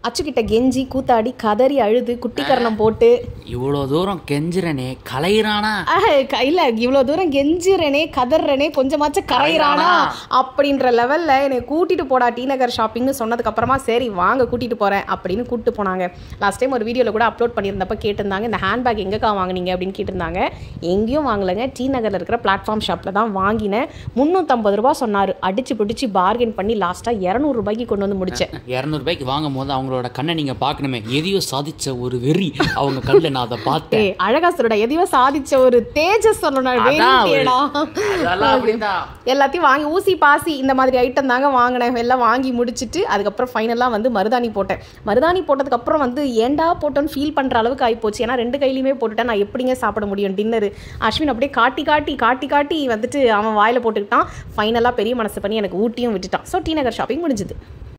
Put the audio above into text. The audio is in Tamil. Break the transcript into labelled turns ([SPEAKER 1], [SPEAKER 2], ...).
[SPEAKER 1] அச்சுக்கிட்ட கெஞ்சி கூத்தாடி கதறி அழுது குட்டிக்கரணம் போட்டு
[SPEAKER 2] இவ்வளோ தூரம் கெஞ்சுறனே கலையிறானா
[SPEAKER 1] ஆஹ், க- இல்ல இவ்வளோ தூரம் கெஞ்சுறனே கதறனே கொஞ்சமாச்சும் கரையிறானா அப்படின்ற லெவல்ல என்னை கூட்டிட்டு போடா டி நகர் ஷாப்பிங்னு சொன்னதுக்கு அப்புறமா சரி வாங்க கூட்டிட்டு போறேன் அப்படின்னு கூட்டிட்டு போனாங்க லாஸ்ட் டைம் ஒரு வீடியோல கூட அப்லோட் பண்ணியிருந்தப்ப கேட்டிருந்தாங்க இந்த ஹேண்ட்பேக் எங்கக்கா வாங்குனீங்க அப்படின்னு கேட்டிருந்தாங்க எங்கேயும் வாங்கலைங்க டி நகர்ல இருக்கிற பிளாட்ஃபார்ம் ஷாப்ல தான் வாங்கினேன் முந்நூற்றம்பது ரூபா சொன்னாரு அடிச்சு பிடிச்சி பார்கென் பண்ணி லாஸ்டா இரநூறு ரூபாய்க்கு கொண்டு வந்து முடிச்சேன்
[SPEAKER 2] இரநூறுபாய்க்கு வாங்கும் போது அவங்களோட கண்ணை நீங்கள் பார்க்கணுமே எதையோ சாதிச்ச ஒரு வெறி அவங்க கண்ணில் நான் அதை பார்த்தேன்
[SPEAKER 1] ஏய் அழகா சொல்லுடா எதையோ சாதிச்ச ஒரு தேஜஸ் சொல்லணும்
[SPEAKER 2] அதான் ஒரு-
[SPEAKER 1] வேண்டியடா
[SPEAKER 2] அதெல்லாம் அப்படிதான்
[SPEAKER 1] எல்லாத்தையும் வாங்கி ஊசி பாசி இந்த மாதிரி ஐட்டம் தாங்க வாங்கினேன் எல்லாம் வாங்கி முடிச்சிட்டு அதுக்கப்புறம் ஃபைனலாக வந்து மருதாணி போட்டேன் மருதாணி போட்டதுக்கப்புறம் வந்து ஏன்டா போட்டோன்னு ஃபீல் பண்ணுற அளவுக்கு ஆகிப்போச்சு ஏன்னா ரெண்டு கையிலையுமே போட்டுட்டேன் நான் எப்படிங்க சாப்பிட முடியும் டின்னரு அஸ்வின் அப்படியே காட்டி காட்டி காட்டி காட்டி வந்துட்டு அவன் வாயில் போட்டுக்கிட்டான் ஃபைனலாக பெரிய மனசு பண்ணி எனக்கு ஊட்டியும் விட்டுட்டான் ஸோ டி நகர் ஷாப்பிங் முடிஞ்சுது